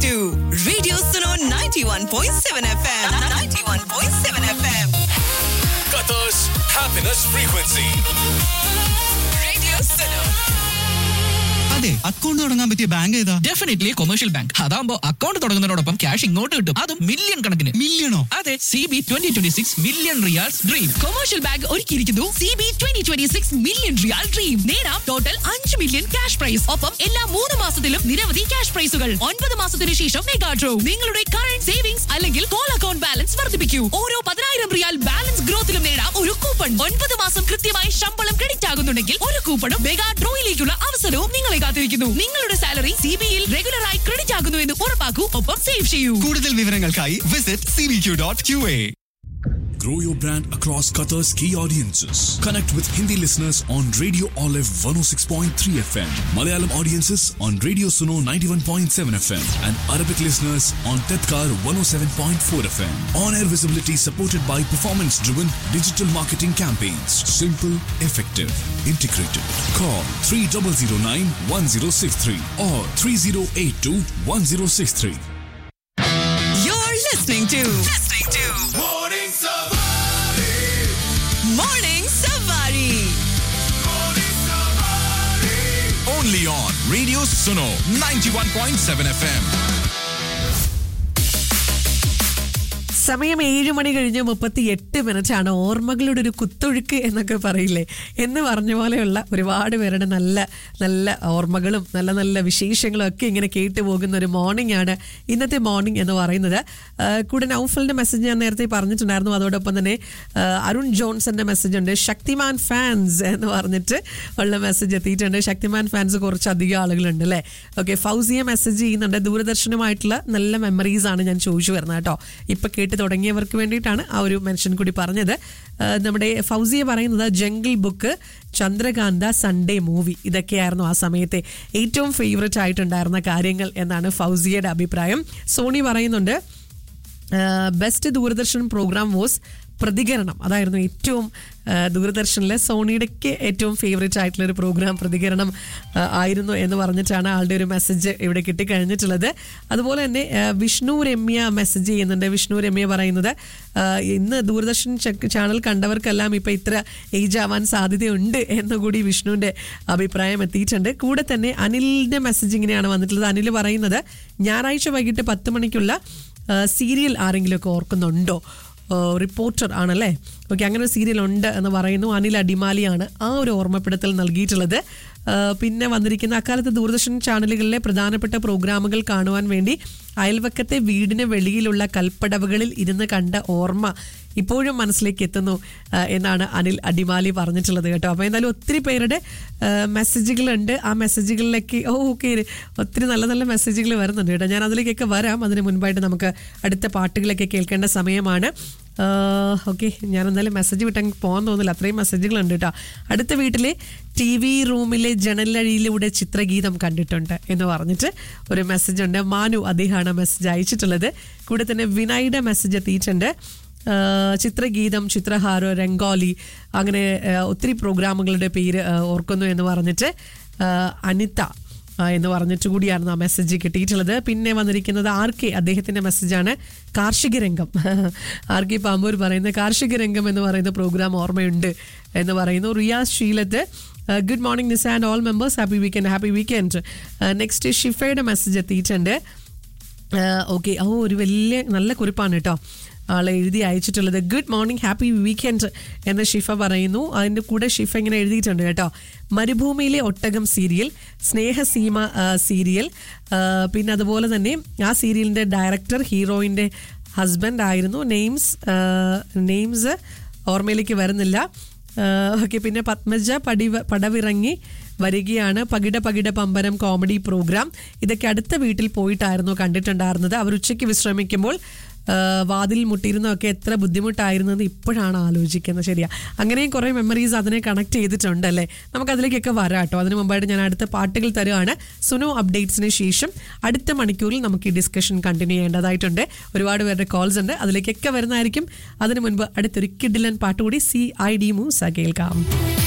to Radio Suno 91.7 FM. 91.7 FM. Qatar's happiness frequency. Radio Suno. അതെ account തുടങ്ങാൻ പറ്റിയ bank ഏതാ ഡെഫിനറ്റ്ലി കൊമേഴ്ഷ്യൽ ബാങ്ക് അതാകുമ്പോ അക്കൗണ്ട് തുടങ്ങുന്നതിനോടൊപ്പം ക്യാഷ് ഇങ്ങോട്ട് കിട്ടും അതും മില്യൺ കണക്കിന് മില്യണോ അതെ C B twenty twenty six million riyals dream commercial bank ഒരുക്കിയിരിക്കുന്നു C B twenty twenty six million riyal dream നേടാം ടോട്ടൽ അഞ്ച് മില്യൺ ക്യാഷ് പ്രൈസ് ഒപ്പം എല്ലാ മൂന്ന് മാസത്തിലും നിരവധി ക്യാഷ് പ്രൈസുകൾ ഒൻപത് മാസത്തിന് ശേഷം മെഗാ ഡ്രോ നിങ്ങളുടെ കറന്റ് സേവിങ്സ് അല്ലെങ്കിൽ കോൾ അക്കൗണ്ട് ബാലൻസ് വർദ്ധിപ്പിക്കൂ ഓരോ പതിനായിരം റിയാൽ ബാലൻസ് ഗ്രോത്തിലും നേടാം ഒരു കൂപ്പൺ ഒൻപത് മാസം കൃത്യമായി ശമ്പളം ക്രെഡിറ്റ് ആകുന്നുണ്ടെങ്കിൽ ഒരു കൂപ്പണും മെഗാ ഡ്രോയിലേക്കുള്ള അവസരവും നിങ്ങളെ കാത്തിരിക്കുന്നു നിങ്ങളുടെ സാലറി സി ബിയിൽ റെഗുലറായി ക്രെഡിറ്റ് ആകുന്നു എന്ന് ഉറപ്പാക്കൂ ഒപ്പം സേവ് ചെയ്യൂ കൂടുതൽ വിവരങ്ങൾക്കായി visit C B Q dot Q A Grow your brand across Qatar's key audiences. Connect with Hindi listeners on Radio Olive 106.3 FM, Malayalam audiences on Radio Suno 91.7 FM, and Arabic listeners on Tedkar 107.4 FM. On-air visibility supported by performance-driven digital marketing campaigns. Simple, effective, integrated. Call 3009-1063 or 3082-1063. You're listening to. Listening to. Morning Savari. Only on Radio Suno 91.7 FM. സമയം ഏഴ് മണി കഴിഞ്ഞ് മുപ്പത്തി എട്ട് minute ആണ് ഓർമ്മകളുടെ ഒരു കുത്തൊഴുക്ക് എന്നൊക്കെ പറയില്ലേ എന്ന് പറഞ്ഞ പോലെയുള്ള ഒരുപാട് പേരുടെ നല്ല നല്ല ഓർമ്മകളും നല്ല നല്ല വിശേഷങ്ങളും ഒക്കെ ഇങ്ങനെ കേട്ടു പോകുന്ന ഒരു മോർണിംഗ് ആണ് ഇന്നത്തെ മോർണിംഗ് എന്ന് പറയുന്നത് ആ, കൂടെ നൗഫലിന്റെ മെസ്സേജ് ഞാൻ നേരത്തെ പറഞ്ഞിട്ടുണ്ടായിരുന്നു അതോടൊപ്പം തന്നെ ആ, അരുൺ ജോൺസന്റെ മെസ്സേജ് ഉണ്ട് ശക്തിമാൻ ഫാൻസ് എന്ന് പറഞ്ഞിട്ട് ഉള്ള മെസ്സേജ് എത്തിയിട്ടുണ്ട് ശക്തിമാൻ ഫാൻസ് കുറച്ചധികം ആളുകളുണ്ട് അല്ലേ ഓക്കെ ഫൗസിയ മെസ്സേജ് ചെയ്യുന്നുണ്ട് ദൂരദർശനുമായിട്ടുള്ള നല്ല മെമ്മറീസ് ആണ് ഞാൻ ചോദിച്ചു വരുന്നത് കേട്ടോ ഇപ്പൊ കേട്ട് തുടങ്ങിയവർക്ക് വേണ്ടിയിട്ടാണ് ആ ഒരു മെൻഷൻ കൂടി പറഞ്ഞത് ആ, നമ്മുടെ ഫൗസിയ പറയുന്നത് jungle book Chandrakanta Sunday movie ഇതൊക്കെയായിരുന്നു ആ സമയത്തെ ഏറ്റവും ഫേവററ്റ് ആയിട്ടുണ്ടായിരുന്ന കാര്യങ്ങൾ എന്നാണ് ഫൗസിയയുടെ അഭിപ്രായം സോണി പറയുന്നുണ്ട് ബെസ്റ്റ് ദൂരദർശൻ പ്രോഗ്രാം വാസ് പ്രതികരണം അതായിരുന്നു ഏറ്റവും ആ, ദൂരദർശനിലെ സോണിയുടെക്ക് ഏറ്റവും ഫേവറേറ്റ് ആയിട്ടുള്ള ഒരു പ്രോഗ്രാം പ്രതികരണം ആ, ആയിരുന്നു എന്ന് പറഞ്ഞിട്ടാണ് ആളുടെ ഒരു മെസ്സേജ് ഇവിടെ കിട്ടിക്കഴിഞ്ഞിട്ടുള്ളത് അതുപോലെ തന്നെ ആ, വിഷ്ണു രമ്യ മെസ്സേജ് ചെയ്യുന്നുണ്ട് വിഷ്ണു രമ്യ പറയുന്നത് ആ, ഇന്ന് ദൂരദർശൻ ച- ചാനൽ കണ്ടവർക്കെല്ലാം ഇപ്പൊ ഇത്ര ഏജ് ആവാൻ സാധ്യതയുണ്ട് എന്നുകൂടി വിഷ്ണുവിന്റെ അഭിപ്രായം എത്തിയിട്ടുണ്ട് കൂടെ തന്നെ അനിലിന്റെ മെസ്സേജ് ഇങ്ങനെയാണ് വന്നിട്ടുള്ളത് അനിൽ പറയുന്നത് ഞായറാഴ്ച വൈകിട്ട് പത്ത് മണിക്കുള്ള സീരിയൽ ആരെങ്കിലും ഒക്കെ ഓർക്കുന്നുണ്ടോ റിപ്പോർട്ടർ ആണല്ലേ ഓക്കെ അങ്ങനെ ഒരു സീരിയൽ ഉണ്ട് എന്ന് പറയുന്നു അനിൽ അടിമാലിയാണ് ആ ഒരു ഓർമ്മപ്പെടുത്തൽ നൽകിയിട്ടുള്ളത് ആ, പിന്നെ വന്നിരിക്കുന്ന അക്കാലത്ത് ദൂരദർശൻ ചാനലുകളിലെ പ്രധാനപ്പെട്ട പ്രോഗ്രാമുകൾ കാണുവാൻ വേണ്ടി അയൽവക്കത്തെ വീടിന് വെളിയിലുള്ള കൽപ്പടവുകളിൽ ഇരുന്ന് കണ്ട ഓർമ്മ ഇപ്പോഴും മനസ്സിലേക്ക് എത്തുന്നു ആ, എന്നാണ് അനിൽ അടിമാലി പറഞ്ഞിട്ടുള്ളത് കേട്ടോ അപ്പോൾ എന്തായാലും ഒത്തിരി പേരുടെ മെസ്സേജുകളുണ്ട് ആ മെസ്സേജുകളിലേക്ക് ഓ ഓക്കെ ഒത്തിരി നല്ല നല്ല മെസ്സേജുകൾ വരുന്നുണ്ട് കേട്ടോ ഞാൻ അതിലേക്കൊക്കെ വരാം അതിന് മുൻപായിട്ട് നമുക്ക് അടുത്ത പാട്ടുകളൊക്കെ കേൾക്കേണ്ട സമയമാണ് ഓക്കെ ഞാൻ എന്തായാലും മെസ്സേജ് വിട്ടെങ്കിൽ പോകാൻ തോന്നില്ല അത്രയും മെസ്സേജുകളുണ്ട് കേട്ടോ അടുത്ത വീട്ടിലെ ടി വി റൂമിലെ ജനലഴിയിലൂടെ ചിത്രഗീതം കണ്ടിട്ടുണ്ട് എന്ന് പറഞ്ഞിട്ട് ഒരു മെസ്സേജ് ഉണ്ട് മാനു അദ്ദേഹമാണ് മെസ്സേജ് അയച്ചിട്ടുള്ളത് കൂടെ തന്നെ വിനയുടെ മെസ്സേജ് എത്തിയിട്ടുണ്ട് ആ, ചിത്രഗീതം ചിത്രഹാരോ രംഗോലി അങ്ങനെ ആ, ഒത്തിരി പ്രോഗ്രാമുകളുടെ പേര് ആ, ഓർക്കുന്നു എന്ന് പറഞ്ഞിട്ട് ആ, അനിത ആ, എന്ന് പറഞ്ഞിട്ട് കൂടിയാണ് ആ മെസ്സേജ് കിട്ടിയിട്ടുള്ളത് പിന്നെ വന്നിരിക്കുന്നത് ആർ കെ അദ്ദേഹത്തിന്റെ മെസ്സേജാണ് കാർഷിക രംഗം ആർ കെ പാമ്പൂർ പറയുന്ന കാർഷിക രംഗം എന്ന് പറയുന്ന പ്രോഗ്രാം ഓർമ്മയുണ്ട് എന്ന് പറയുന്നു Riyas Sheelath good morning Nisa and all members happy weekend happy weekend next ഷിഫയുടെ മെസ്സേജ് എത്തിയിട്ടുണ്ട് ഓക്കെ ഓ ഒരു വലിയ നല്ല കുറിപ്പാണ് കേട്ടോ ആളെ എഴുതി അയച്ചിട്ടുള്ളത് ഗുഡ് മോർണിംഗ് ഹാപ്പി വീക്കെൻഡ് എന്ന് ഷിഫ പറയുന്നു അതിൻ്റെ കൂടെ ഷിഫ ഇങ്ങനെ എഴുതിയിട്ടുണ്ട് കേട്ടോ മരുഭൂമിയിലെ ഒട്ടകം സീരിയൽ സ്നേഹസീമ ആ, സീരിയൽ ആ, പിന്നെ അതുപോലെ തന്നെ ആ സീരിയലിൻ്റെ ഡയറക്ടർ ഹീറോയിൻ്റെ ഹസ്ബൻഡ് ആയിരുന്നു നെയിംസ് നെയിംസ് ഓർമ്മയിലേക്ക് വരുന്നില്ല ഓക്കെ പിന്നെ പത്മജ പടിവ പടവിറങ്ങി വരികയാണ് പകിട പകിട പമ്പരം കോമഡി പ്രോഗ്രാം ഇതൊക്കെ അടുത്ത വീട്ടിൽ പോയിട്ടായിരുന്നു കണ്ടിട്ടുണ്ടായിരുന്നത് അവർ ഉച്ചയ്ക്ക് വിശ്രമിക്കുമ്പോൾ ആ, വാതിൽ മുട്ടിയിരുന്നതൊക്കെ എത്ര ബുദ്ധിമുട്ടായിരുന്നെന്ന് ഇപ്പോഴാണ് ആലോചിക്കുന്നത് ശരിയാ അങ്ങനെയും കുറേ മെമ്മറീസ് അതിനെ കണക്ട് ചെയ്തിട്ടുണ്ടല്ലേ നമുക്ക് അതിലേക്കൊക്കെ വരാം കേട്ടോ അതിന് മുമ്പായിട്ട് ഞാൻ അടുത്ത പാട്ടുകൾ തരുവാണ് സുനോ അപ്ഡേറ്റ്സിന് ശേഷം അടുത്ത മണിക്കൂറിൽ നമുക്ക് ഈ ഡിസ്കഷൻ കണ്ടിന്യൂ ചെയ്യേണ്ടതായിട്ടുണ്ട് ഒരുപാട് പേരുടെ കോൾസ് ഉണ്ട് അതിലേക്കൊക്കെ വരുന്നതായിരിക്കും അതിനു മുൻപ് അടുത്തൊരു കിഡിലൻ പാട്ടുകൂടി സി ഐ ഡി മൂസ കേൾക്കാം